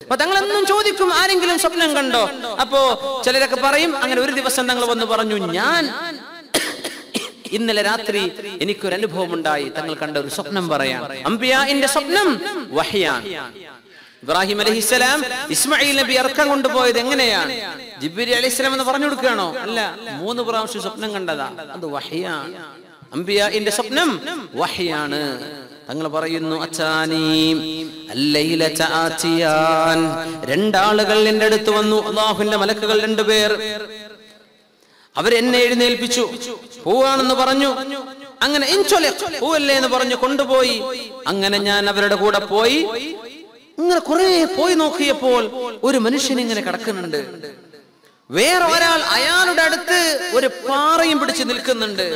അപ്പൊ തങ്ങൾ എന്നും ചോദിക്കും ആരെങ്കിലും സ്വപ്നം കണ്ടോ അപ്പോ ചിലരൊക്കെ പറയും അങ്ങനെ ഒരു ദിവസം തങ്ങൾ വന്ന് പറഞ്ഞു ഞാൻ ഇന്നലെ രാത്രി എനിക്കൊരു അനുഭവം ഉണ്ടായി തങ്ങൾ കണ്ട ഒരു സ്വപ്നം പറയാം അംബിയാന്റെ സ്വപ്നം വഹയാണ് ഇബ്രാഹിം അലഹിസ്സലാം ഇസ്മായിൽ നബി ഇറക്കം കൊണ്ടുപോയത് എങ്ങനെയാണ് ജിബിരി അലൈഹിസ്സലാം എന്ന് പറഞ്ഞു കൊടുക്കുകയാണോ അല്ല മൂന്ന് പ്രാവശ്യം സ്വപ്നം കണ്ടതാ അത് വഹയാണ് അംബിയാന്റെ സ്വപ്നം വഹയാണ് തങ്ങൾ പറയുന്നു അച്ചാനീം അല്ലൈലത ആതിയാൻ രണ്ടാളുകൾ എന്റെ അടുത്ത് വന്നു അള്ളാഹുവിന്റെ മലക്കുകൾ രണ്ടുപേർ അവരെന്നെ എഴുന്നേൽപ്പിച്ചു പോവാണെന്ന് പറഞ്ഞു അങ്ങനെ ഇൻചൊലെ പോവല്ലേ എന്ന് പറഞ്ഞു കൊണ്ടുപോയി അങ്ങനെ ഞാൻ അവരുടെ കൂടെ പോയി ഇങ്ങനെ കുറെ പോയി നോക്കിയപ്പോൾ ഒരു മനുഷ്യൻ ഇങ്ങനെ കിടക്കുന്നുണ്ട് വേറെ ഒരാൾ അയാളുടെ അടുത്ത് ഒരു പാറയും പിടിച്ച് നിൽക്കുന്നുണ്ട്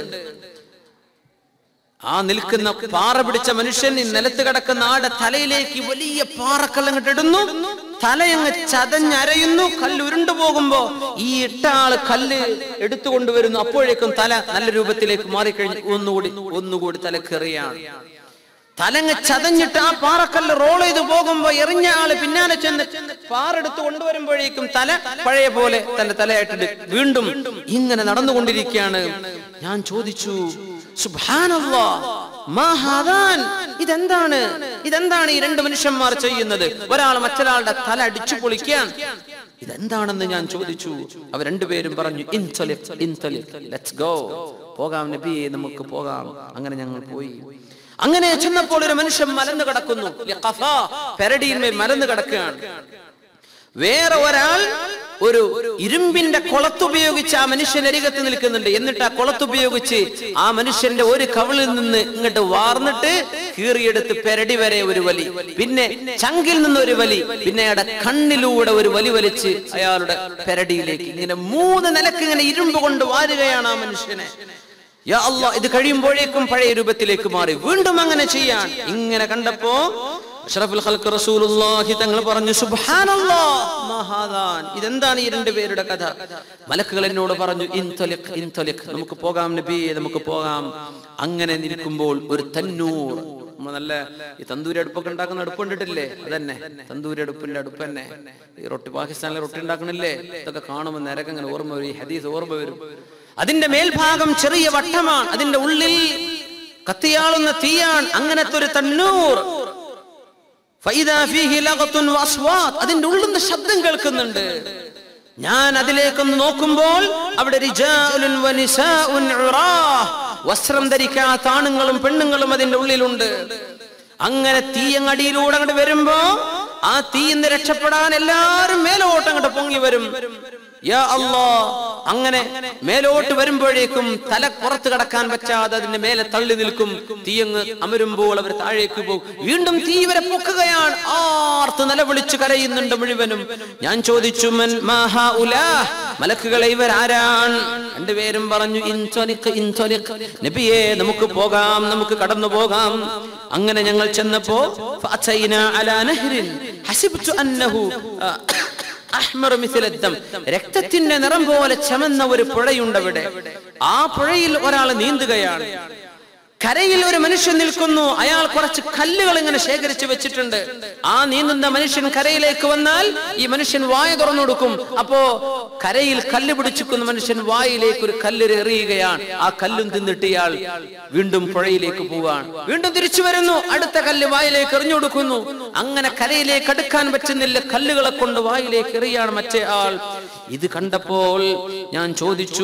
ആ നിൽക്കുന്ന പാറ പിടിച്ച മനുഷ്യൻ ഈ നിലത്ത് കിടക്കുന്ന ആടെ തലയിലേക്ക് വലിയ പാറക്കല്ലങ്ങട്ട് ഇടുന്നു തലയങ്ങ് ചതഞ്ഞരയുന്നു കല്ല് ഉരുണ്ടു പോകുമ്പോ ഈ ഇട്ട ആള് കല്ല് എടുത്തുകൊണ്ടുവരുന്നു അപ്പോഴേക്കും തല നല്ല രൂപത്തിലേക്ക് മാറിക്കഴിഞ്ഞ് ഒന്നുകൂടി ഒന്നുകൂടി തലക്കെറിയാണ് തലങ്ങ് ചതഞ്ഞിട്ട് ആ പാറക്കല്ല് റോൾ ചെയ്ത് പോകുമ്പോ എറിഞ്ഞ ആള് പിന്നാലെ ചെന്ന് പാറെടുത്ത് കൊണ്ടുവരുമ്പോഴേക്കും തല പഴയ പോലെ തന്റെ തലയായിട്ടുണ്ട് വീണ്ടും ഇങ്ങനെ നടന്നുകൊണ്ടിരിക്കുകയാണ് ഞാൻ ചോദിച്ചു സുബ്ഹാനല്ലാ, മാ ഹാദാൻ? ഇതെന്താണ് ഇതെന്താണ് ഈ രണ്ട് മനുഷ്യന്മാർ ചെയ്യുന്നത് ഒരാൾ മറ്റൊരാളുടെ തല അടിച്ചു പൊളിക്കാൻ ഇതെന്താണെന്ന് ഞാൻ ചോദിച്ചു അവർ രണ്ടുപേരും പറഞ്ഞു ഇൻതലിഖ്, ഇൻതലിഖ്, let's go. പോകാം നബിയെ നമുക്ക് പോകാം അങ്ങനെ ഞങ്ങൾ പോയി അങ്ങനെ ചെന്നപ്പോൾ ഒരു മനുഷ്യൻ മലന്ന് കിടക്കുന്നു ലിഖഫാ, പെരടിയിന്മേൽ മലന്ന് കിടക്കുകയാണ് വേറെ ഒരാൾ ഒരു ഇരുമ്പിന്റെ കുളത്തുപയോഗിച്ച് ആ മനുഷ്യൻ അരികത്ത് നിൽക്കുന്നുണ്ട് എന്നിട്ട് ആ കുളത്തുപയോഗിച്ച് ആ മനുഷ്യന്റെ ഒരു കവിളിൽ നിന്ന് ഇങ്ങോട്ട് വാർന്നിട്ട് കീറിയെടുത്ത് പെരടി വരെ ഒരു വലി പിന്നെ ചങ്കിൽ നിന്ന് ഒരു വലി പിന്നെ അയാളുടെ കണ്ണിലൂടെ ഒരു വലി വലിച്ച് അയാളുടെ പെരടിയിലേക്ക് ഇങ്ങനെ മൂന്ന് നിലക്ക് ഇങ്ങനെ ഇരുമ്പ് കൊണ്ട് വാരുകയാണ് ആ മനുഷ്യനെ യാ അല്ലാ ഇത് കഴിയുമ്പോഴേക്കും പഴയ രൂപത്തിലേക്ക് മാറി വീണ്ടും അങ്ങനെ ചെയ്യാൻ ഇങ്ങനെ കണ്ടപ്പോ അഷ്റഫുൽ ഖൽഖ് റസൂലുള്ളാഹി തങ്ങൾ പറഞ്ഞു സുബ്ഹാനല്ലാഹ് മാ ഹാദാൻ ഇതെന്താണ് ഈ രണ്ട് പേരുടെ കഥ മലക്കുകൾ എന്നോട് പറഞ്ഞു ഇൻതലിഖ് ഇൻതലിഖ് നമുക്ക് പോകാം നബിയെ നമുക്ക് പോകാം അങ്ങനെ നിൽക്കുമ്പോൾ ഒരു തന്നൂർ നമ്മൾ നല്ല ഈ തന്തൂരി അടുപ്പൊക്കെ ഉണ്ടാക്കുന്ന അടുപ്പ് കണ്ടിട്ടില്ലേ അതന്നെ തന്തൂരി അടുപ്പിന്റെ അടുപ്പ് തന്നെ ഈ റൊട്ടി പാകിസ്ഥാനിലെ റൊട്ടി ഉണ്ടാക്കണില്ലേ ഇതൊക്കെ കാണുമ്പോൾ നിരക്ക് അങ്ങനെ ഓർമ്മ വരും ഈ ഹദീസ് ഓർമ്മ വരും അതിന്റെ മേൽഭാഗം ചെറിയ വട്ടമാണ് അതിന്റെ ഉള്ളിൽ കത്തിയാളുന്ന തീയാണ് അങ്ങനത്തെ ഒരു തന്നൂർ ഫൈദാ ഫീഹി ലഗത്തുൻ വഅസ്വാത്ത്. അതിന്റെ ഉള്ളിൽ നിന്ന് ശബ്ദം കേൾക്കുന്നുണ്ട് ഞാൻ അതിലേക്കൊന്ന് നോക്കുമ്പോൾ അവിടെ റിജാലുൻ വനിസാഉൻ ഉറാഹ്. വസ്ത്രം ധരിക്കാത്ത ആണുങ്ങളും പെണ്ണുങ്ങളും അതിന്റെ ഉള്ളിലുണ്ട് അങ്ങനെ തീയങ്ങടിയിലൂടെ അങ്ങോട്ട് വരുമ്പോ ആ തീയിന്ന് രക്ഷപ്പെടാൻ എല്ലാരും മേലോട്ട് അങ്ങോട്ട് പൊങ്ങി വരും യാ അല്ലാ അങ്ങനെ മേലോട്ട് വരുമ്പോഴേക്കും തല പുറത്ത് കടക്കാൻ പറ്റാതെ അതിന്റെ മേലെ തള്ളി നിൽക്കും തീയങ്ങ് അമരുമ്പോൾ അവർ താഴേക്ക് പോകും വീണ്ടും തീ ഇവരെ പൊക്കുകയാണ് ആർത്ത് നിലവിളിച്ച് കരയുന്നുണ്ട് മുഴുവനും ഞാൻ ചോദിച്ചു മൻ മാ ഹൗലാ? മലക്കുകളെ ഇവരാരാണ് രണ്ടുപേരും പറഞ്ഞു ഇൻതൊലിക്ക് ഇൻതൊലിക്ക് നബിയെ നമുക്ക് പോകാം നമുക്ക് കടന്നു പോകാം അങ്ങനെ ഞങ്ങൾ ചെന്നപ്പോ ഫഅതൈന അലാ നഹ്റിൻ ഹസിബ്തു അന്നഹു ആ, അഹ്മർ മിഥിലദ്ദം രക്തത്തിന്റെ നിറം പോലെ ചമന്ന ഒരു പുഴയുണ്ട് അവിടെ ആ പുഴയിൽ ഒരാൾ നീന്തുകയാണ് കരയിൽ ഒരു മനുഷ്യൻ നിൽക്കുന്നു അയാൾ കുറച്ച് കല്ലുകൾ ഇങ്ങനെ ശേഖരിച്ചു വെച്ചിട്ടുണ്ട് ആ നീന്തുന്ന മനുഷ്യൻ കരയിലേക്ക് വന്നാൽ ഈ മനുഷ്യൻ വായ തുറന്നു കൊടുക്കും അപ്പോ കരയിൽ കല്ല് പിടിച്ചിരിക്കുന്ന മനുഷ്യൻ വായിലേക്ക് ഒരു കല്ല് എറിയുകയാണ് ആ കല്ലും തിന്നിട്ട് ഇയാൾ വീണ്ടും പുഴയിലേക്ക് പോവാണ് വീണ്ടും തിരിച്ചു വരുന്നു അടുത്ത കല്ല് വായിലേക്ക് എറിഞ്ഞു കൊടുക്കുന്നു അങ്ങനെ കരയിലേക്ക് അടുക്കാൻ പറ്റുന്നില്ല കല്ലുകളെ കൊണ്ട് വായിലേക്ക് എറിയാണ് മറ്റേ ആൾ ഇത് കണ്ടപ്പോൾ ഞാൻ ചോദിച്ചു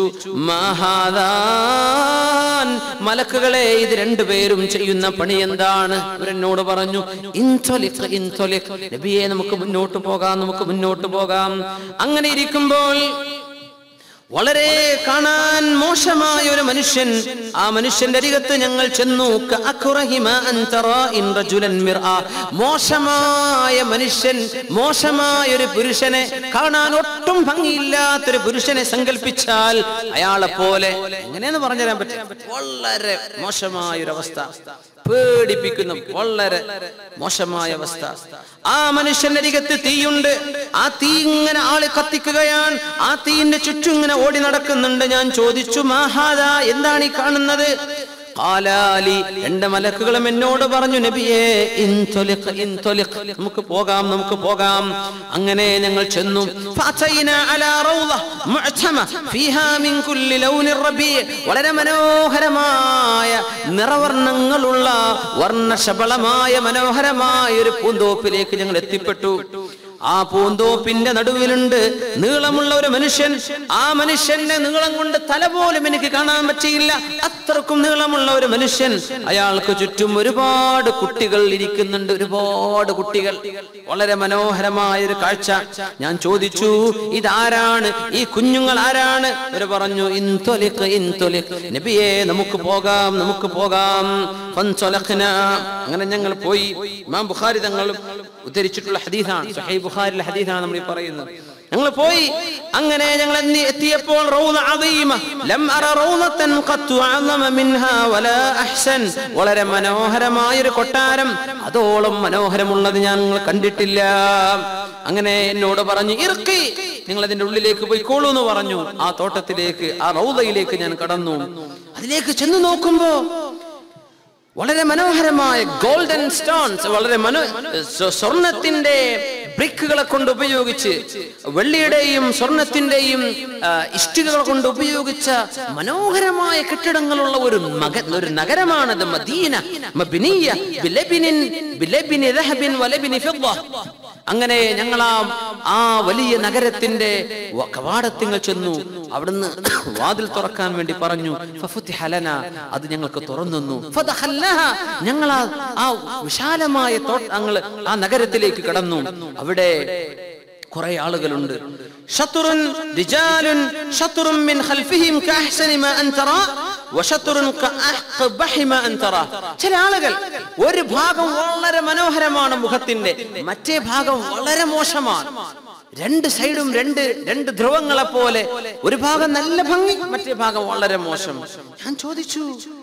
മഹാദാൻ മലക്കുകളെ ഇത് രണ്ടുപേരും ചെയ്യുന്ന പണി എന്താണ് ഇവരെന്നോട് പറഞ്ഞു ഇൻതൊലിക് ഇൻതൊലിക് നബിയെ നമുക്ക് മുന്നോട്ട് പോകാം നമുക്ക് മുന്നോട്ട് പോകാം അങ്ങനെ ഇരിക്കുമ്പോൾ വളരെ കാണാൻ മോശമായ ഒരു മനുഷ്യൻ ആ മനുഷ്യന്റെ അരികത്ത് ഞങ്ങൾ ചെന്നു കഅഖുറഹിമ അൻ തറാഇൻ റജുലൻ മിർആ. മോശമായ മനുഷ്യൻ മോശമായ ഒരു പുരുഷനെ കാണാൻ ഒട്ടും ഭംഗിയില്ലാത്തൊരു പുരുഷനെ സങ്കല്പിച്ചാൽ അയാളെ പോലെ എങ്ങനെയെന്ന് പറഞ്ഞുതരാൻ പറ്റും വളരെ മോശമായ ഒരു അവസ്ഥ പേടിപ്പിക്കുന്ന വളരെ മോശമായ അവസ്ഥ ആ മനുഷ്യന്റെ അരികത്ത് തീയുണ്ട് ആ തീ ഇങ്ങനെ ആള് കത്തിക്കുകയാണ് ആ തീയിന്റെ ചുറ്റും ഇങ്ങനെ ഓടി നടക്കുന്നുണ്ട് ഞാൻ ചോദിച്ചു മാഹാദ എന്താണ് ഈ കാണുന്നത് ഖാലാലി രണ്ട് മലക്കുകളും എന്നോട് പറഞ്ഞു നബിയേ ഇൻതൊലിഖ് ഇൻതൊലിഖ് നമുക്ക് പോകാം നമുക്ക് പോകാം അങ്ങനെ ഞങ്ങൾ ചെന്നു ഫഅതൈന അലാ റൗള മുഅ്തമ ഫീഹാ മിൻ കുല്ലി ലൗനിർ റബീ വളരെ മനോഹരമായ നിറവർണ്ണങ്ങളുള്ള വർണ്ണശബളമായ മനോഹരമായ ഒരു പൂന്തോപ്പിലേക്ക് ഞങ്ങൾ എത്തിപ്പെട്ടു ആ പൂന്തോപ്പിന്റെ നടുവിലുണ്ട് നീളമുള്ള ഒരു മനുഷ്യൻ ആ മനുഷ്യന്റെ നീളം കൊണ്ട് തല പോലും എനിക്ക് കാണാൻ പറ്റിയില്ല അത്രക്കും നീളമുള്ള ഒരു മനുഷ്യൻ അയാൾക്ക് ചുറ്റും ഒരുപാട് കുട്ടികൾ ഇരിക്കുന്നുണ്ട് ഒരുപാട് കുട്ടികൾ വളരെ മനോഹരമായ ഒരു കാഴ്ച ഞാൻ ചോദിച്ചു ഇതാരാണ് ഈ കുഞ്ഞുങ്ങൾ ആരാണ് ഇവര് പറഞ്ഞു ഇൻതൊലിഖ് ഇൻതൊലിഖ് നബിയെ നമുക്ക് പോകാം നമുക്ക് പോകാം ഫൻസൊലഖ്ന. അങ്ങനെ ഞങ്ങൾ പോയി ഇമാം ബുഖാരി തങ്ങൾ ഉദ്ധരിച്ചിട്ടുള്ള ഹദീസാണ് സഹീഹ് ബുഖാരിലെ ഹദീസാണ് നമ്മൾ ഈ പറയുന്നത് ഞങ്ങൾ പോയി അങ്ങനെ ഞങ്ങൾ എന്നി- എത്തിയപ്പോൾ റൗള അദീമ ലം അറ റൗളത്തൻ ഖത്തു അഅ്ളമ മിൻഹാ വലാ അഹ്സൻ വളരെ മനോഹരമായ ഒരു കൊട്ടാരം അതോളം മനോഹരമുള്ളത് ഞാൻ നിങ്ങൾ കണ്ടിട്ടില്ല അങ്ങനെ എന്നോട് പറഞ്ഞു ഇർക്കി നിങ്ങൾ അതിന്റെ ഉള്ളിലേക്ക് പോയിക്കോളൂ എന്ന് പറഞ്ഞു ആ തോട്ടത്തിലേക്ക് ആ റൗളയിലേക്ക് ഞാൻ കടന്നു അതിലേക്ക് ചെന്ന് നോക്കുമ്പോ വളരെ മനോഹരമായ ഗോൾഡൻ സ്റ്റോൺസ് വളരെ മനോ സ്വ- സ്വർണത്തിന്റെ ബ്രിക്കുകളെ കൊണ്ട് ഉപയോഗിച്ച് വെള്ളിയുടെയും സ്വർണത്തിന്റെയും ആ, ഇഷ്ടികകൾ കൊണ്ട് ഉപയോഗിച്ച മനോഹരമായ കെട്ടിടങ്ങളുള്ള ഒരു മക ഒരു നഗരമാണത് മദീന മബ്നിയ ബിലബിനിൻ ബിലബിനി ദഹബിൻ വലബിനി ഫിദ്ദ അങ്ങനെ ഞങ്ങൾ ആ ആ വലിയ നഗരത്തിന്റെ വ- കവാടത്തിങ്ങൾ ചെന്നു അവിടുന്ന് വാതിൽ തുറക്കാൻ വേണ്ടി പറഞ്ഞു ഫഫുത്തിഹ ലന. അത് ഞങ്ങൾക്ക് തുറന്നു ഫദഖൽനാഹ. ഞങ്ങൾ ആ- ആ വിശാലമായ തോ- ഞങ്ങൾ ആ നഗരത്തിലേക്ക് കടന്നു അവിടെ കുറെ ആളുകളുണ്ട് ഷത്തുറുൻ റിജാലുൻ ഷത്തുറുൻ മിൻ ഖൽഫിഹിം കഅഹ്സനി മാ അൻ തറാ വശത്തുറുൻ കഅഖ്ബഹി മാ അൻ തറാ ചില ആളുകൾ ഒരു ഭാഗം വളരെ മനോഹരമാണ് മുഖത്തിന്റെ മറ്റേ ഭാഗം വളരെ മോശമാണ് രണ്ട് സൈഡും രണ്ട് രണ്ട് ധ്രുവങ്ങളെ പോലെ ഒരു ഭാഗം നല്ല ഭംഗി മറ്റേ ഭാഗം വളരെ മോശം ഞാൻ ചോദിച്ചു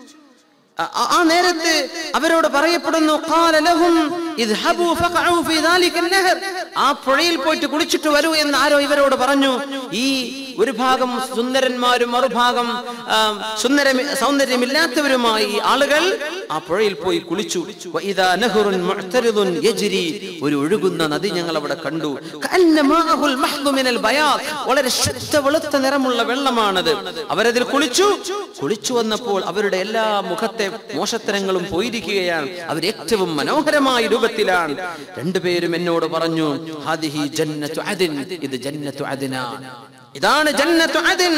ആ- ആ- ആ നേരത്ത് അവരോട് പറയപ്പെടുന്നു "ഖാല ലഹും ഇദ്ഹബൂ ഫഖഉ ഫീ ദാലിക അൻ-നഹർ." ആ പുഴയിൽ പോയിട്ട് കുളിച്ചിട്ട് വരൂ എന്ന് ആരോ ഇവരോട് പറഞ്ഞു ഈ ഒരു ഭാഗം സുന്ദരന്മാരും മറുഭാഗം ആ, സുന്ദര സൗന്ദര്യമില്ലാത്തവരുമായി ഈ ആളുകൾ ആ പുഴയിൽ പോയി കുളിച്ചു വഇദാ നഹറുൻ മുഅ്തരിദുൻ യജ്രി ഒരു ഒഴുകുന്ന നദി ഞങ്ങൾ അവിടെ കണ്ടു കഅന്ന മാഅഹുൽ മഹ്ദു മിനൽ ബയാദ് വളരെ ശുദ്ധ വെളുത്ത നിറമുള്ള വെള്ളമാണത് അവരതിൽ കുളിച്ചു കുളിച്ചു വന്നപ്പോൾ അവരുടെ എല്ലാ മുഖത്തെ മോശത്തരങ്ങളും പോയിരിക്കുകയാണ് അവർ ഏറ്റവും മനോഹരമായ രൂപത്തിലാണ് രണ്ടുപേരും എന്നോട് പറഞ്ഞു ഹാദിഹി ജന്നത്തു അദിൻ ഇത് ജന്നത്തു അദിനാണ് ഇതാണ് ജന്നത്തു അദിൻ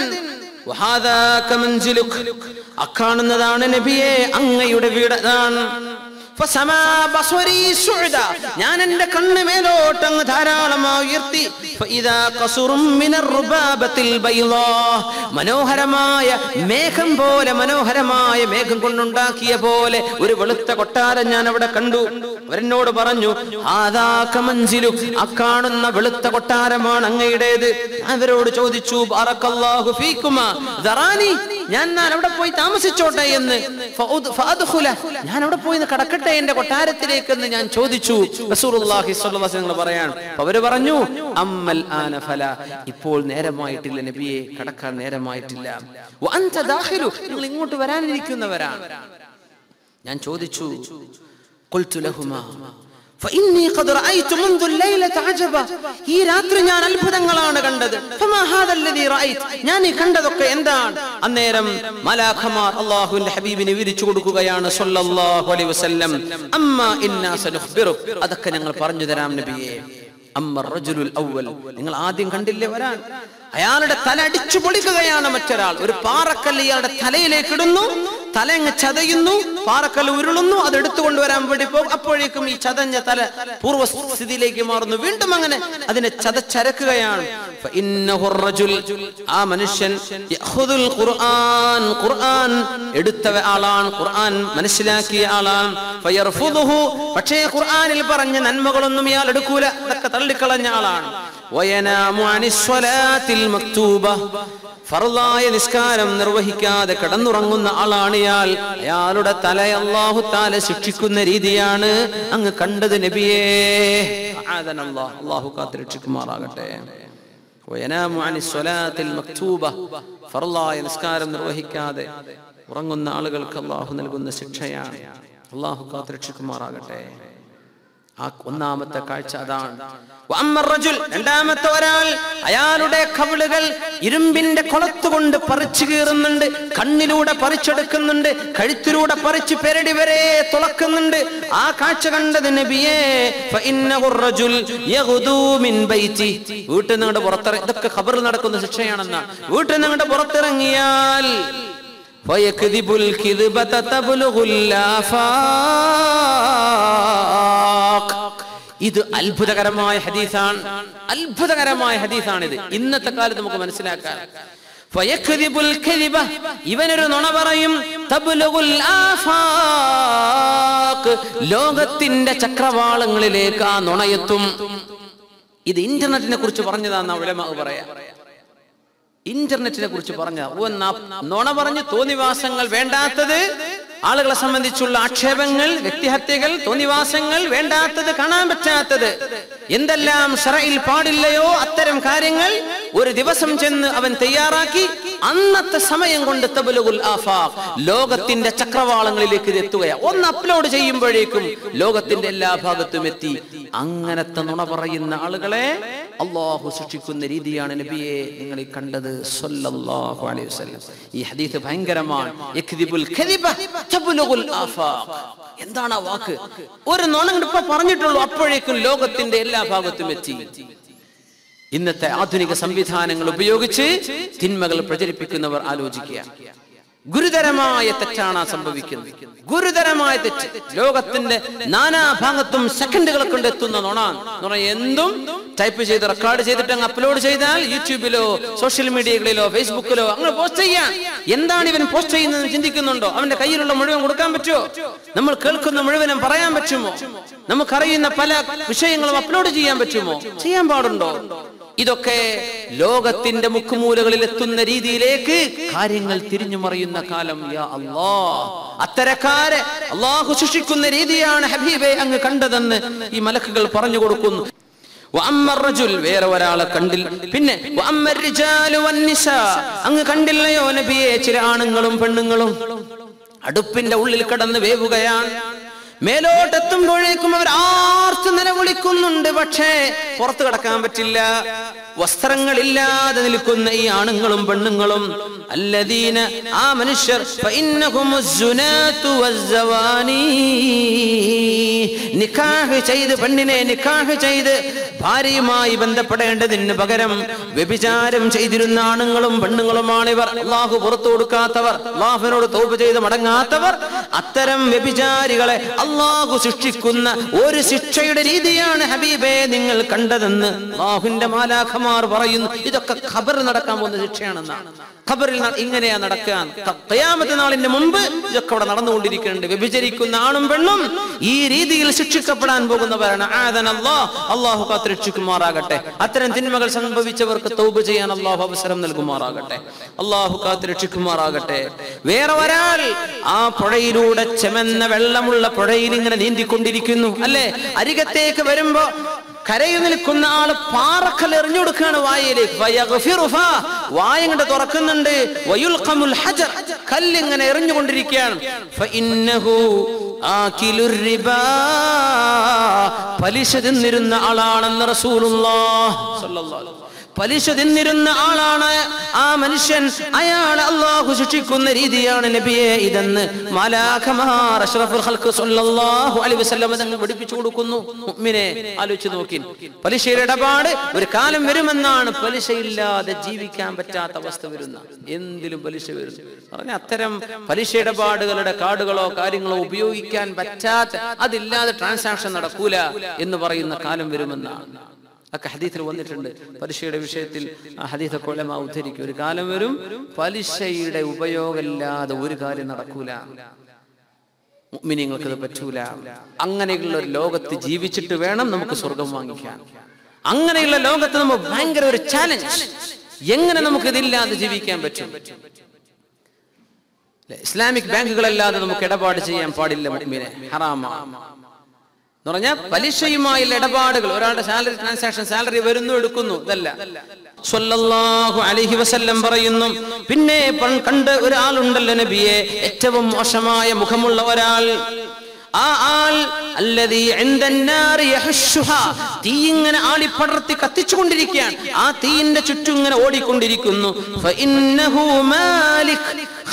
വഹാദാക മൻസിലുക് അക്കാണുന്നതാണ് നബിയെ അങ്ങയുടെ വീട് അതാണ് ഫസമാ ബസ്വരി സുഅദ. ഞാൻ എന്റെ കണ്ണ് മേലോട്ട് അങ്ങ് ധാരാളമായി ഉയർത്തി ഫഇദാ ഖസുറും മിനർ റുബാബത്തിൽ ബൈളാ. മനോഹരമായ മേഘം പോലെ മനോഹരമായ മേഘം കൊണ്ടുണ്ടാക്കിയ പോലെ ഒരു വെളുത്ത കൊട്ടാരം ഞാൻ അവിടെ കണ്ടു അവരെന്നോട് പറഞ്ഞു "ഹാദാ കമൻസിലു." ആ കാണുന്ന വെളുത്ത കൊട്ടാരമാണ് അങ്ങയുടേത് ഞാൻ അവരോട് ചോദിച്ചു "ബാറക്കല്ലാഹു ഫീക്കുമാ ദറാനി ഞാൻ ഞാൻ അവിടെ പോയി താമസിച്ചോട്ടെ എന്ന് ഫഉദ്- ഫഅദ്ഖുല. ഞാൻ അവിടെ പോയി ഒന്ന് കടക്കട്ടെ എന്റെ കൊട്ടാരത്തിലേക്ക് എന്ന് ഞാൻ ചോദിച്ചു റസൂലുള്ളാഹി സ്വല്ലല്ലാഹു അലൈഹി വസല്ലം പറയാണ് അപ്പൊ അവര് പറഞ്ഞു അമ്മൽ ആന ഫല ഇപ്പോൾ നേരമായിട്ടില്ല നബിയെ കടക്കാൻ നേരമായിട്ടില്ല വഅൻത ദാഖിലു നിങ്ങൾ ഇങ്ങോട്ട് വരാനിരിക്കുന്നവരാണ് ഞാൻ ചോദിച്ചു ഖുൽതു ലഹുമാ فإني قد رأيت منذ الليلة عجبا ഈ രാത്രി ഞാൻ അത്ഭുതങ്ങളാണ് കണ്ടത് فما هذا الذي رأيت ഞാൻ ഈ കണ്ടതൊക്കെ എന്താണ് അന്നേരം മലാഖമാർ അള്ളാഹുവിന്റെ ഹബീബിനെ വിരിച്ചു കൊടുക്കുകയാണ് സല്ലല്ലാഹു അലൈഹി വസല്ലം അമ്മ ഇന്നാ സനുഖ്ബിറുക് അതൊക്കെ ഞങ്ങൾ പറഞ്ഞു തരാം നബിയെ അമ്മ റജുലുൽ അവ്വൽ നിങ്ങൾ ആദ്യം കണ്ടില്ലേ വരാൻ അയാളുടെ തല അടിച്ചു പൊളിക്കുകയാണ് മറ്റൊരാൾ ഒരു പാറക്കല്ല് ഇയാളുടെ തലയിലേക്ക് ഇടുന്നു തല അങ്ങ് ചതയുന്നു പാറക്കല്ല് ഉരുളുന്നു അത് എടുത്തു കൊണ്ടുവരാൻ വേണ്ടി പോകും അപ്പോഴേക്കും ഈ ചതഞ്ഞ തല പൂർവ്വസ്ഥിതിയിലേക്ക് മാറുന്നു വീണ്ടും അങ്ങനെ അതിനെ ചതച്ചരക്കുകയാണ് فإنه الرجل ആ മനുഷ്യൻ യഖുദുൽ ഖുർആൻ ഖുർആൻ എടുത്ത ആളാണ് ഖുർആൻ മനസ്സിലാക്കിയ ആളാണ് ഫയർഫുദുഹു പക്ഷേ ഖുർആനിൽ പറഞ്ഞ നന്മകളൊന്നും ഇയാൾ എടുക്കൂല അതൊക്കെ തള്ളിക്കളഞ്ഞ ആളാണ് വയനാമു അനിസ്വലാത്തിൽ മക്തൂബ ഫർലായ നിസ്കാരം നിർവഹിക്കാതെ കിടന്നുറങ്ങുന്ന ആളാണ് ഇയാൾ അയാളുടെ തല അള്ളാഹു താല ശിക്ഷിക്കുന്ന രീതിയാണ് അങ്ങ് കണ്ടത് നബിയേ ആദനല്ലാഹ്. അള്ളാഹു കാത്ത് രക്ഷിക്കുമാറാകട്ടെ വയനാമു അനി സ്വലാത്തിൽ മക്തൂബ ഫർലായ നിസ്കാരം നിർവഹിക്കാതെ ഉറങ്ങുന്ന ആളുകൾക്ക് അള്ളാഹു നൽകുന്ന ശിക്ഷയാണ് അള്ളാഹു കാത്തുരക്ഷിക്കുമാറാകട്ടെ ആ ഒന്നാമത്തെ കാഴ്ച അതാണ് വഅമ്മ റജുൽ, രണ്ടാമത്തെ ഒരാൾ അയാളുടെ കവിളുകൾ ഇരുമ്പിന്റെ കൊളത്തുകൊണ്ട് പറിച്ചു കീറുന്നുണ്ട് കണ്ണിലൂടെ പറിച്ചെടുക്കുന്നുണ്ട് കഴുത്തിലൂടെ പറിച്ച് പെരടി വരെ തുളക്കുന്നുണ്ട് ആ കാഴ്ച കണ്ടത് നബിയേ ഫഇന്നഹു റജുൽ യഗ്ദൂ മിൻ ബൈതി വീട്ടിൽ നിങ്ങളുടെ പുറത്തിറങ്ങി ഇതൊക്കെ ഖബറിൽ നടക്കുന്ന ശിക്ഷയാണെന്ന വീട്ടിൽ നിങ്ങളുടെ പുറത്തിറങ്ങിയാൽ فيكذب الكذبة تبلغ الآفاق ഇത് അത്ഭുതകരമായ ഹദീസാണ് അത്ഭുതകരമായ ഹദീസാണിത് ഇന്നത്തെ കാലത്ത് നമുക്ക് മനസ്സിലാക്കാൻ ഫയക്ദിബുൽ കലിബ ഇവനൊരു നുണ പറയും തബ്ലുഗുൽ ആഫാഖ് ലോകത്തിന്റെ ചക്രവാളങ്ങളിലേക്ക് ആ നുണയെത്തും ഇത് ഇന്റർനെറ്റിനെ കുറിച്ച് പറഞ്ഞതാന്ന് ഉലമ പറയാ ഇന്റർനെറ്റിനെ കുറിച്ച് പറഞ്ഞ നുണ പറഞ്ഞ് തോന്നിവാസങ്ങൾ വേണ്ടാത്തത് ആളുകളെ സംബന്ധിച്ചുള്ള ആക്ഷേപങ്ങൾ വ്യക്തിഹത്യകൾ തോന്നിവാസങ്ങൾ വേണ്ടാത്തത് കാണാൻ പറ്റാത്തത് എന്തെല്ലാം ഷറയിൽ പാടില്ലയോ അത്തരം കാര്യങ്ങൾ ഒരു ദിവസം ചെന്ന് അവൻ തയ്യാറാക്കി അന്നത്തെ സമയം കൊണ്ട് തബലുകുൽ ആഫാഖ് ലോകത്തിന്റെ ചക്രവാളങ്ങളിലേക്ക് ഇത് എത്തുകയാണ് ഒന്ന് അപ്ലോഡ് ചെയ്യുമ്പോഴേക്കും ലോകത്തിന്റെ എല്ലാ ഭാഗത്തും എത്തി അങ്ങനത്തെ നുണ പറയുന്ന ആളുകളെ അള്ളാഹു സൃഷ്ടിക്കുന്ന രീതിയാണ് നബിയെ നിങ്ങൾ ഈ കണ്ടത് സ്വല്ലല്ലാഹു അലൈഹി വസല്ലം ഈ ഹദീസ് ഭയങ്കരമാണ് യക്ദിബുൽ കദിബ തബ്ലുഗുൽ ആഫാഖ് എന്താണ് ആ വാക്ക് ഒരു നുണ ഇപ്പൊ പറഞ്ഞിട്ടുള്ളൂ അപ്പോഴേക്കും ലോകത്തിന്റെ എല്ലാ ഭാഗത്തും എത്തി ഇന്നത്തെ ആധുനിക സംവിധാനങ്ങൾ ഉപയോഗിച്ച് തിന്മകൾ പ്രചരിപ്പിക്കുന്നവർ ആലോചിക്കുക ഗുരുതരമായ തെറ്റാണ് ആ സംഭവിക്കുന്നത് ഗുരുതരമായ തെറ്റ് ലോകത്തിന്റെ നാനാഭാഗത്തും സെക്കൻഡുകൾ കൊണ്ട് എത്തുന്ന നുണ നുണ എന്തും ടൈപ്പ് ചെയ്ത് റെക്കോർഡ് ചെയ്തിട്ട് അങ്ങ് അപ്ലോഡ് ചെയ്താൽ യൂട്യൂബിലോ സോഷ്യൽ മീഡിയകളിലോ ഫേസ്ബുക്കിലോ അങ്ങനെ പോസ്റ്റ് ചെയ്യാം എന്താണ് ഇവൻ പോസ്റ്റ് ചെയ്യുന്നത് ചിന്തിക്കുന്നുണ്ടോ അവന്റെ കയ്യിലുള്ള മുഴുവൻ കൊടുക്കാൻ പറ്റുമോ നമ്മൾ കേൾക്കുന്ന മുഴുവനും പറയാൻ പറ്റുമോ നമുക്കറിയുന്ന പല വിഷയങ്ങളും അപ്ലോഡ് ചെയ്യാൻ പറ്റുമോ ചെയ്യാൻ പാടുണ്ടോ ഇതൊക്കെ ലോകത്തിന്റെ മുക്കുമൂലകളിൽ എത്തുന്ന രീതിയിലേക്ക് കാര്യങ്ങൾ തിരിഞ്ഞു മറിയുന്ന കാലം യാ അല്ലാ അത്തരക്കാരെ അള്ളാഹു ശിക്ഷിക്കുന്ന രീതിയാണ് ഹബീബെ അങ്ങ് കണ്ടതെന്ന് ഈ മലക്കുകൾ പറഞ്ഞു കൊടുക്കുന്നു വഅമ്മ റജുൽ വേറെ ഒരാളെ കണ്ടിൽ പിന്നെ വഅമ്മ റിജാലു വന്നിസാ അങ്ങ് കണ്ടില്ലയോ നബിയെ ചില ആണുങ്ങളും പെണ്ണുങ്ങളും അടുപ്പിന്റെ ഉള്ളിൽ കിടന്ന് വേവുകയാണ് മേലോട്ടെത്തുമ്പോഴേക്കും അവർ ആർത്ത് നിലവിളിക്കുന്നുണ്ട് പക്ഷേ പുറത്തു കടക്കാൻ പറ്റില്ല വസ്ത്രങ്ങളില്ലാതെ നിൽക്കുന്ന ഈ ആണുങ്ങളും പെണ്ണുങ്ങളും അല്ലദീന ആ മനുഷ്യർ ഫഇന്നഹുമു സ്സുനാതു വസ്സവാനീ. നിക്കാഹ് ചെയ്ത് പെണ്ണിനെ നിക്കാഹ് ചെയ്ത് ഭാര്യയുമായി ബന്ധപ്പെടേണ്ടതിന് പകരം വ്യഭിചാരം ചെയ്തിരുന്ന ആണുങ്ങളും പെണ്ണുങ്ങളുമാണ് ഇവർ അള്ളാഹു പുറത്തു കൊടുക്കാത്തവർ അള്ളാഹുവിനോട് തോപ് ചെയ്ത് മടങ്ങാത്തവർ അത്തരം വ്യഭിചാരികളെ അള്ളാഹു സൃഷ്ടിക്കുന്ന ഒരു ശിക്ഷയുടെ രീതിയാണ് ഹബീബെ നിങ്ങൾ കണ്ടതെന്ന് അള്ളാഹുവിന്റെ മാലാഖമാർ പറയുന്നു ഇതൊക്കെ ഖബർ നടക്കാൻ പോകുന്ന ശിക്ഷയാണെന്നാണ് ഖബറിൽ ന- ഇങ്ങനെയാ നടക്കാൻ ഖയാമത്ത് നാളിന്റെ മുമ്പ് ഇതൊക്കെ അവിടെ നടന്നുകൊണ്ടിരിക്കുന്നുണ്ട് വ്യഭിചരിക്കുന്ന ആണും പെണ്ണും ഈ രീതിയിൽ ശിക്ഷിക്കപ്പെടാൻ പോകുന്നവരാണ് ആദൻ അല്ലാഹ് അള്ളാഹു കാത്തുരക്ഷിക്കുമാറാകട്ടെ അത്തരം തിന്മകൾ സംഭവിച്ചവർക്ക് തൗബ ചെയ്യാൻ അള്ളാഹു അവസരം നൽകുമാറാകട്ടെ അള്ളാഹു കാത്തുരക്ഷിക്കുമാറാകട്ടെ വേറെ ഒരാൾ ആ പുഴയിലൂടെ ചെമന്ന വെള്ളമുള്ള പുഴയിൽ ഇങ്ങനെ നീന്തിക്കൊണ്ടിരിക്കുന്നു അല്ലെ അരികത്തേക്ക് വരുമ്പോ കരയിൽ നിൽക്കുന്ന ആള് പാറക്കൽ എറിഞ്ഞു കൊടുക്കുകയാണ് വായയിലേക്ക് ഫയഗ്ഫിറുഫ. വായ ഇങ്ങോട്ട് തുറക്കുന്നുണ്ട് വയുൽഖമുൽ ഹജർ കല്ലിങ്ങനെ എറിഞ്ഞുകൊണ്ടിരിക്കുകയാണ് ഫഇന്നഹു ആകിലുർ റിബാ. പലിശ തിന്നിരുന്ന ആളാണെന്ന് റസൂലുള്ളാഹ് സ്വല്ലല്ലാഹു അലൈഹി വസല്ലം. പലിശ തിന്നിരുന്ന ആളാണ് ആ മനുഷ്യൻ അയാൾ അള്ളാഹു ശിക്ഷിക്കുന്ന രീതിയാണ് നബിയെ ഇതെന്ന് മാലാഖമാർ അഷ്റഫുൽ ഖൽഖ് സ്വല്ലല്ലാഹു അലൈഹി വസല്ലം തങ്ങൾ പഠിപ്പിച്ചു കൊടുക്കുന്നു മുഅ്മിനെ ആലോചിച്ച് നോക്കി പലിശയുടെ ഇടപാട് ഒരു കാലം വരുമെന്നാണ് പലിശയില്ലാതെ ജീവിക്കാൻ പറ്റാത്ത അവസ്ഥ വരുന്ന എന്തിലും പലിശ വരുന്നു പറഞ്ഞ അത്തരം പലിശ ഇടപാടുകളുടെ കാർഡുകളോ കാര്യങ്ങളോ ഉപയോഗിക്കാൻ പറ്റാത്ത അതില്ലാതെ ട്രാൻസാക്ഷൻ നടക്കൂല എന്ന് പറയുന്ന കാലം വരുമെന്നാണ് ഒക്കെ ഹദീത്തിൽ വന്നിട്ടുണ്ട് പലിശയുടെ വിഷയത്തിൽ ആ ഹദീസൊക്കെ ഉലമ ഉദ്ധരിക്കും ഒരു കാലം വരും പലിശയുടെ ഉപയോഗമില്ലാതെ ഒരു കാര്യം നടക്കൂല മുഅ്മിനീങ്ങൾക്ക് ഇത് പറ്റൂല അങ്ങനെയുള്ള ഒരു ലോകത്ത് ജീവിച്ചിട്ട് വേണം നമുക്ക് സ്വർഗം വാങ്ങിക്കാൻ അങ്ങനെയുള്ള ലോകത്ത് നമുക്ക് ഭയങ്കര ഒരു ചാലഞ്ച് എങ്ങനെ നമുക്ക് ഇതില്ലാതെ ജീവിക്കാൻ പറ്റും ല്ലേ? ഇസ്ലാമിക് ബാങ്കുകളല്ലാതെ നമുക്ക് ഇടപാട് ചെയ്യാൻ പാടില്ല മുഅ്മിനെ ഹറാമാണ് എന്ന് പറഞ്ഞാൽ പലിശയുമായുള്ള ഇടപാടുകൾ ഒരാളുടെ സാലറി ട്രാൻസാക്ഷൻ സാലറി വരുന്നു എടുക്കുന്നു ഇതല്ല സ്വല്ലല്ലാഹു അലൈഹി വസല്ലം പറയുന്നു പിന്നെ പൺ- കണ്ട് ഒരാളുണ്ടല്ലോ നബിയെ ഏറ്റവും മോശമായ മുഖമുള്ള ഒരാൾ ആ ആൾ അല്ലദീ ഇൻദന്നാർ യഹ്ശുഹാ തീ ഇങ്ങനെ ആളിപ്പടർത്തി കത്തിച്ചുകൊണ്ടിരിക്കുകയാണ് ആ തീയിന്റെ ചുറ്റും ഇങ്ങനെ ഓടിക്കൊണ്ടിരിക്കുന്നു ഫഇന്നഹു മാലിക്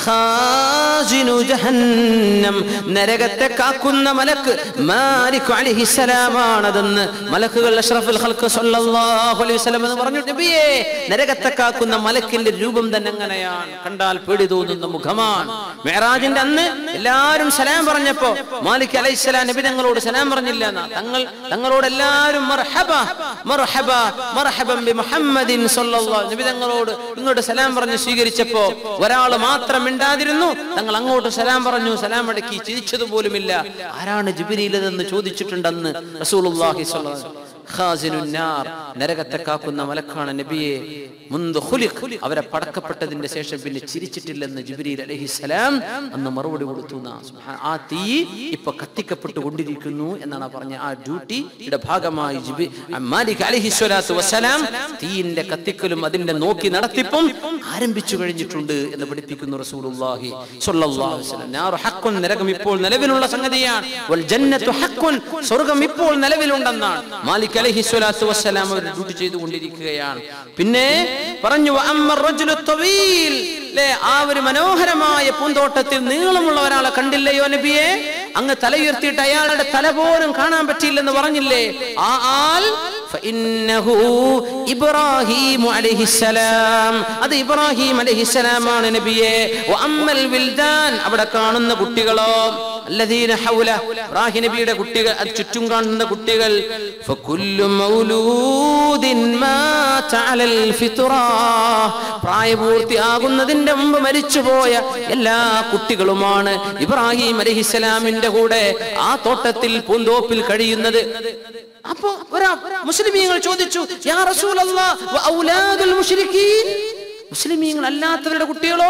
ഖാസിനു ജഹന്നം നരകത്തെ കാക്കുന്ന മലക്ക് മാലിക് അലൈഹിസ്സലാമാണതെന്ന് മലക്കുകൾ അഷ്റഫുൽ ഖൽഖ് സല്ലല്ലാഹു അലൈഹി വസല്ലം എന്ന് പറഞ്ഞു നബിയേ നരകത്തെ കാക്കുന്ന മലക്കിന്റെ രൂപം തന്നെ അങ്ങനെയാണ് കണ്ടാൽ പേടി തോന്നുന്ന മുഖമാണ് മെഹറാജിന്റെ അന്ന് എല്ലാവരും സലാം പറഞ്ഞപ്പോ മാലിക് അലൈഹിസ്സലാം നബി തങ്ങളോട് സലാം പറഞ്ഞില്ല എന്നാ തങ്ങൾ തങ്ങളോട് എല്ലാവരും മർഹബ മർഹബ മർഹബൻ ബി മുഹമ്മദിൻ സല്ലല്ലാഹു നബി തങ്ങളോട് ഇങ്ങോട്ട് സലാം പറഞ്ഞ് സ്വീകരിച്ചപ്പോ ഒരാൾ മാത്രം മിണ്ടാതിരുന്നു തങ്ങൾ അങ്ങോട്ട് സലാം പറഞ്ഞു സലാം അടക്കി ചിരിച്ചത് പോലുമില്ല ആരാണ് ജിബിരിയിലെന്ന് ചോദിച്ചിട്ടുണ്ടെന്ന് റസൂലുള്ളാഹി സ്വല്ലല്ലാഹു അലൈഹി വസല്ലം. ഖാസിനുന്നാർ നരകത്തെ കാക്കുന്ന മലക്കാണ് നബിയെ മുന്ത് ഖുലിഖ് അവരെ പടക്കപ്പെട്ടതിന്റെ ശേഷം പിന്നെ ചിരിച്ചിട്ടില്ലെന്ന് ജിബ്രീൽ അലൈഹിസ്സലാം അന്ന് മറുപടി കൊടുത്തു എന്നാ. സുബ്ഹാ- ആ തീ ഇപ്പൊ കത്തിക്കപ്പെട്ടുകൊണ്ടിരിക്കുന്നു എന്നാണ് പറഞ്ഞ ആ ഡ്യൂട്ടിയുടെ ഭാഗമായി ജിബി മാലിക് അലഹിസ്വലാത്തു വസ്സലാം തീയിന്റെ കത്തിക്കലും അതിന്റെ നോക്കി നടത്തിപ്പും ആരംഭിച്ചു കഴിഞ്ഞിട്ടുണ്ട് എന്ന് പഠിപ്പിക്കുന്നു റസൂലുള്ളാഹി സ്വല്ലല്ലാഹു അലൈഹി വസല്ലം നാറു ഹഖ്ഖുൻ നരകം ഇപ്പോൾ നിലവിലുള്ള സംഗതിയാണ് വൽ ജന്നത്തു ഹഖ്ഖുൻ സ്വർഗ്ഗം ഇപ്പോൾ നിലവിലുണ്ടെന്നാണ് മാലിക് അലൈഹി സ്വലാത്തു വസ്സലാം അവർ ഡ്യൂട്ടി ചെയ്തുകൊണ്ടിരിക്കുകയാണ് പിന്നെ പറഞ്ഞു വഅമ്മർ റജുലു തവീൽ ല്ലേ, ആ ഒരു മനോഹരമായ പൂന്തോട്ടത്തിൽ നീളമുള്ള ഒരാളെ കണ്ടില്ലയോ നബിയെ അങ്ങ് തലയുയർത്തിയിട്ട് അയാളുടെ തല പോലും കാണാൻ പറ്റിയില്ലെന്ന് പറഞ്ഞില്ലേ ആ ആൾ فإنه إبراهيم عليه السلام അത് ഇബ്രാഹിം അലൈഹിസ്സലാമാണ് നബിയെ വഅമ്മൽ വിൽദാൻ അവിടെ കാണുന്ന കുട്ടികളോ الذين حوله ഇബ്രാഹിം നബിയുടെ കുട്ടികൾ അത് ചുറ്റും കാണുന്ന കുട്ടികൾ فكل مولود مات على الفطرة പ്രായപൂർത്തിയാകുന്നതിന്റെ മുമ്പ് മരിച്ചുപോയ എല്ലാ കുട്ടികളുമാണ് ഇബ്രാഹിം അലഹിസ്സലാമിന്റെ കൂടെ ആ തോട്ടത്തിൽ പൂന്തോപ്പിൽ കഴിയുന്നത് അപ്പോ ഒരാ മുസ്ലിമീങ്ങൾ ചോദിച്ചു യാ റസൂലല്ലാ വ ഔലാദുൽ മുശ്രിക്കീൻ മുസ്ലിമീങ്ങൾ അല്ലാത്തവരുടെ കുട്ടികളോ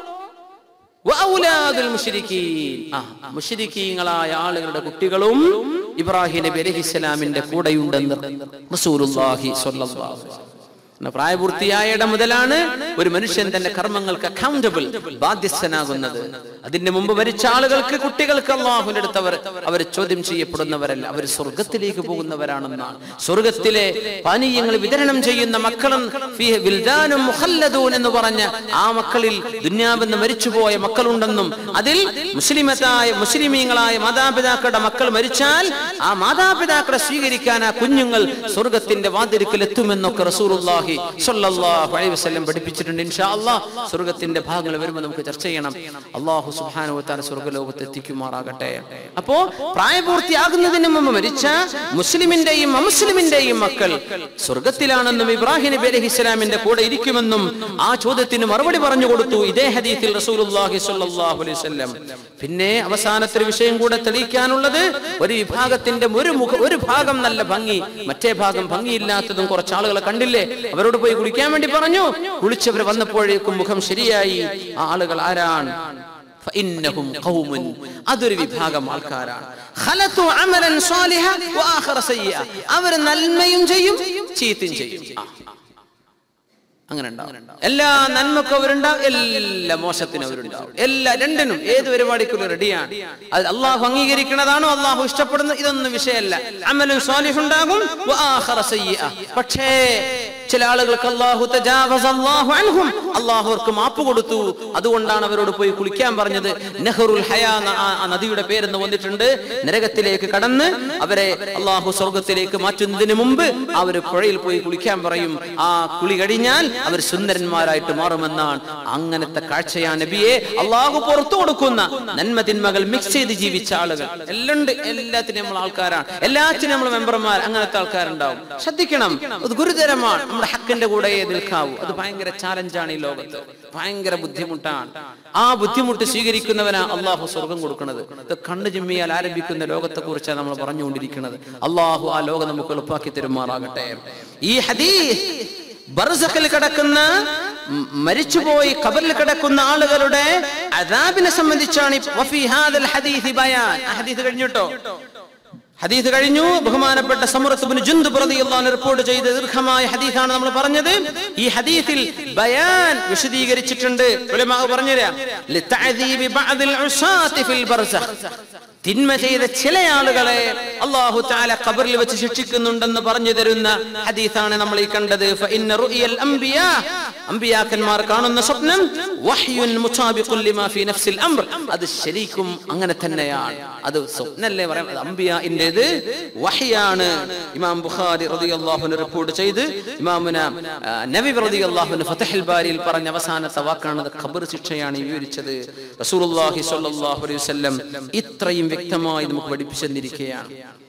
വ ഔലാദുൽ മുശ്രിക്കീൻ ആ മുശ്രിക്കീങ്ങളായ ആളുകളുടെ കുട്ടികളും ഇബ്രാഹിം നബി അലൈഹിസ്സലാമിന്റെ കൂടെയുണ്ടെന്ന് റസൂലുള്ളാഹി സ്വല്ലല്ലാഹു അലൈഹി വസല്ലം പിന്നെ പ്രായപൂർത്തിയായ ഇടം മുതലാണ് ഒരു മനുഷ്യൻ തന്റെ കർമ്മങ്ങൾക്ക് അക്കൗണ്ടബിൾ ബാധ്യസ്ഥനാകുന്നത് അതിന്റെ മുമ്പ് മരിച്ച ആളുകൾക്ക് കുട്ടികൾക്ക് അള്ളാഹുവിന്റെ അടുത്തവർ അവർ ചോദ്യം ചെയ്യപ്പെടുന്നവരല്ല അവർ സ്വർഗത്തിലേക്ക് പോകുന്നവരാണെന്നാണ് സ്വർഗത്തിലെ പാനീയങ്ങൾ വിതരണം ചെയ്യുന്ന മക്കളും ഫീഹ വിൽദാനും മുഖല്ലദൂൻ എന്ന് പറഞ്ഞ ആ മക്കളിൽ ദുന്യാവെന്ന് മരിച്ചുപോയ മക്കളുണ്ടെന്നും അതിൽ മുസ്ലിമത്തായ മുസ്ലിമീങ്ങളായ മാതാപിതാക്കളുടെ മക്കൾ മരിച്ചാൽ ആ മാതാപിതാക്കളെ സ്വീകരിക്കാൻ ആ കുഞ്ഞുങ്ങൾ സ്വർഗത്തിന്റെ വാതിരിക്കൽ എത്തുമെന്നൊക്കെ റസൂലുള്ളാഹി സ്വല്ലല്ലാഹു അലൈഹി വസല്ലം പഠിപ്പിച്ചിട്ടുണ്ട് ഇൻഷാ അല്ലാഹ് സ്വർഗത്തിന്റെ ഭാഗങ്ങൾ വരുമ്പോൾ നമുക്ക് ചർച്ച ചെയ്യണം അള്ളാഹു സുബ്ഹാനഹു വ തആല സ്വർഗ്ഗലോകത്ത് എത്തിക്കുമാറാകട്ടെ അപ്പോ പ്രായപൂർത്തിയാകുന്നതിന് മുമ്പ് മരിച്ച മുസ്ലിമിന്റെയും അമുസ്ലിമിന്റെയും മക്കൾ സ്വർഗത്തിലാണെന്നും ഇബ്രാഹിം നബി അലൈഹി ഇസ്ലാമിന്റെ കൂടെ ഇരിക്കുമെന്നും ആ ചോദ്യത്തിന് മറുപടി പറഞ്ഞു കൊടുത്തു ഇതേ ഹദീത്തിൽ റസൂലുള്ളാഹി സ്വല്ലല്ലാഹു അലൈഹി വസല്ലം പിന്നെ അവസാനത്തെ വിഷയം കൂടെ തെളിയിക്കാനുള്ളത് ഒരു വിഭാഗത്തിന്റെ ഒരു മുഖ ഒരു ഭാഗം നല്ല ഭംഗി മറ്റേ ഭാഗം ഭംഗിയില്ലാത്തതും കുറച്ച് ആളുകളെ കണ്ടില്ലേ അവരോട് പോയി കുളിക്കാൻ വേണ്ടി പറഞ്ഞു കുളിച്ചവർ വന്നപ്പോഴേക്കും മുഖം ശരിയായി ആ ആളുകൾ ആരാണ് فإنهم قوم അതൊരു വിഭാഗം ആൾക്കാരാണ് ഖലത്തു അമലൻ സ്വാലിഹ വആഖറ സയ്യിഅ അവർ നന്മയും ചെയ്യും ചീത്തയും ചെയ്യും ആ. അങ്ങനെ ഉണ്ടാവും എല്ലാ നന്മക്കും അവരുണ്ടാവും എല്ലാ മോശത്തിനും അവരുണ്ടാവും എല്ലാ രണ്ടിനും ഏത് പരിപാടിക്കും റെഡിയാണ് അത് അള്ളാഹു അംഗീകരിക്കുന്നതാണോ അള്ളാഹു ഇഷ്ടപ്പെടുന്ന ഇതൊന്നും വിഷയമല്ല അമലും സ്വാലിഹ് ഉണ്ടാകും വആഖറ സയ്യിഅ. പക്ഷേ ചില ആളുകൾക്ക് അള്ളാഹു തജാവസ അല്ലാഹു അൻഹും അള്ളാഹു അവർക്ക് മാപ്പ് കൊടുത്തു അതുകൊണ്ടാണ് അവരോട് പോയി കുളിക്കാൻ പറഞ്ഞത് നെഹ്റുൽ ഹയാ എന്ന ആ ആ നദിയുടെ പേരെന്ന് വന്നിട്ടുണ്ട് നരകത്തിലേക്ക് കടന്ന് അവരെ അള്ളാഹു സ്വർഗത്തിലേക്ക് മാറ്റുന്നതിന് മുമ്പ് അവർ പുഴയിൽ പോയി കുളിക്കാൻ പറയും ആ കുളി കഴിഞ്ഞാൽ അവർ സുന്ദരന്മാരായിട്ട് മാറുമെന്നാണ് അങ്ങനത്തെ കാഴ്ചയാണ് നബിയെ അള്ളാഹു പുറത്തു കൊടുക്കുന്ന നന്മ തിന്മകൾ മിക്സ് ചെയ്ത് ജീവിച്ച ആളുകൾ എല്ലാം ഉണ്ട് എല്ലാത്തിനും നമ്മൾ ആൾക്കാരാണ് എല്ലാത്തിനും നമ്മൾ മെമ്പർമാർ അങ്ങനത്തെ ആൾക്കാരുണ്ടാവും ശ്രദ്ധിക്കണം അത് ഗുരുതരമാണ് നമ്മുടെ ഹക്കിന്റെ കൂടെ നിൽക്കാവൂ അത് ഭയങ്കര ചാലഞ്ചാണ് ഈ ലോകത്ത് ഭയങ്കര ബുദ്ധിമുട്ടാണ് ആ ബുദ്ധിമുട്ട് സ്വീകരിക്കുന്നവനാ അള്ളാഹു സ്വർഗം കൊടുക്കുന്നത് ഇത് കണ്ണു ചിമ്മിയാൽ ആരംഭിക്കുന്ന ലോകത്തെ കുറിച്ചാണ് നമ്മൾ പറഞ്ഞുകൊണ്ടിരിക്കുന്നത് അള്ളാഹു ആ ലോകം നമുക്ക് എളുപ്പാക്കി തരുമാറാകട്ടെ ഈ ഹദീസ് ബർസഖിൽ കിടക്കുന്ന ഉം, മരിച്ചുപോയി ഖബറിൽ കിടക്കുന്ന ആളുകളുടെ അദാബിനെ സംബന്ധിച്ചാണ് ഈ വഫി ഹാദൽ ഹദീസ് ബയാൻ ആ ഹദീസ് കഴിഞ്ഞിട്ടോ ഹദീസ് കഴിഞ്ഞു ബഹുമാനപ്പെട്ട സമുറത്തുബിന് ജുന്ദു റളിയല്ലാഹു റിപ്പോർട്ട് ചെയ്ത ദീർഘമായ ഹദീസാണ് നമ്മൾ പറഞ്ഞത് ഈ ഹദീസിൽ ബയാൻ വിശദീകരിച്ചിട്ടുണ്ട് ഉലമാവ് പറഞ്ഞുതരാം ലിതഅദീബി ബഅദിൽ ഉസാത്തി ഫിൽ ബർസഖ് തിന്മ ചെയ്ത ചില ആളുകളെ അള്ളാഹു താല ഖബറിൽ വെച്ച് ശിക്ഷിക്കുന്നുണ്ടെന്ന് പറഞ്ഞു തരുന്ന ഹദീസാണ് നമ്മൾ ഈ കണ്ടത് ഫഇന്ന റുഅയൽ അംബിയാ അംബിയാക്കന്മാർ കാണുന്ന സ്വപ്നം വഹ്യുൻ മുതാബിഖുൻ ലിമാ ഫീ നഫ്സിൽ അംർ അത് ശരിക്കും അങ്ങനെ തന്നെയാണ് അത് സ്വപ്നല്ലേ പറയാം അത് അംബിയാഇന്റേത് വഹ്യാണ് ഇമാം ബുഖാരി റളിയല്ലാഹു അൻഹു റിപ്പോർട്ട് ചെയ്ത് ഇമാമുന ആ, നബി റളിയല്ലാഹു അൻഹു ഫതഹുൽ ബാരിയിൽ പറഞ്ഞ അവസാനത്തെ വാക്കാണ് അത് ഖബർ ശിക്ഷയാണ് ഈ വിവരിച്ചത് റസൂലുള്ളാഹി സ്വല്ലല്ലാഹു അലൈഹി വസല്ലം ഇത്രയും വ്യക്തമായി നമുക്ക് പഠിപ്പിച്ചു തന്നിരിക്കുകയാണ്